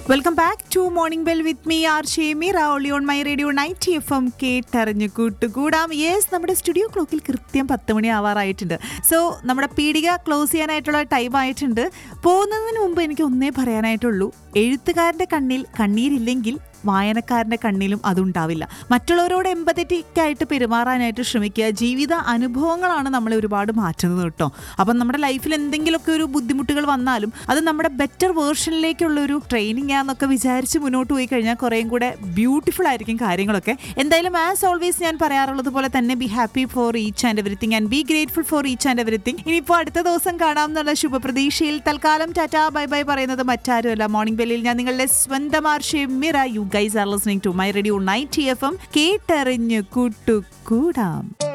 welcome back to morning bell with me ആർ ഷേമി റാവളി on my radio night F M കേട്ടറിഞ്ഞു കൂട്ടുകൂടാം യെസ് നമ്മുടെ സ്റ്റുഡിയോ ക്ലോക്കിൽ കൃത്യം പത്ത് മണി ആവാറായിട്ടുണ്ട് സോ നമ്മുടെ പീടിക ക്ലോസ് ചെയ്യാനായിട്ടുള്ള ടൈം ആയിട്ടുണ്ട് പോകുന്നതിന് മുമ്പ് എനിക്ക് ഒന്നേ പറയാനായിട്ടുള്ളൂ എഴുത്തുകാരൻ്റെ കണ്ണിൽ കണ്ണീരില്ലെങ്കിൽ വായനക്കാരൻ്റെ കണ്ണിലും അതുണ്ടാവില്ല മറ്റുള്ളവരോട് എമ്പതറ്റിക് ആയിട്ട് പെരുമാറാനായിട്ട് ശ്രമിക്കുക ജീവിത അനുഭവങ്ങളാണ് നമ്മളെ ഒരുപാട് മാറ്റുന്നത് കേട്ടോ അപ്പം നമ്മുടെ ലൈഫിൽ എന്തെങ്കിലുമൊക്കെ ഒരു ബുദ്ധിമുട്ടുകൾ വന്നാലും അത് നമ്മുടെ ബെറ്റർ വേർഷനിലേക്കുള്ള ഒരു ട്രെയിനിങ് ആണെന്നൊക്കെ വിചാരിച്ച് മുന്നോട്ട് പോയി കഴിഞ്ഞാൽ കുറേയും കൂടെ ബ്യൂട്ടിഫുൾ ആയിരിക്കും കാര്യങ്ങളൊക്കെ എന്തായാലും ആസ് ഓൾവേസ് ഞാൻ പറയാറുള്ളത് പോലെ തന്നെ be happy for each and everything and be grateful for each and everything ഇനിയിപ്പോൾ അടുത്ത ദിവസം കാണാം എന്നുള്ള ശുഭപ്രതീക്ഷയിൽ തൽക്കാലം ടാറ്റ ബൈ ബൈ പറയുന്നത് മറ്റാരുമല്ല മോർണിംഗ് ബെല്ലിൽ ഞാൻ നിങ്ങളുടെ സ്വന്തം ആർഷമിറ you guys are listening to my radio night F M കേട്ടറിഞ്ഞ് കൂട്ടുകൂടാം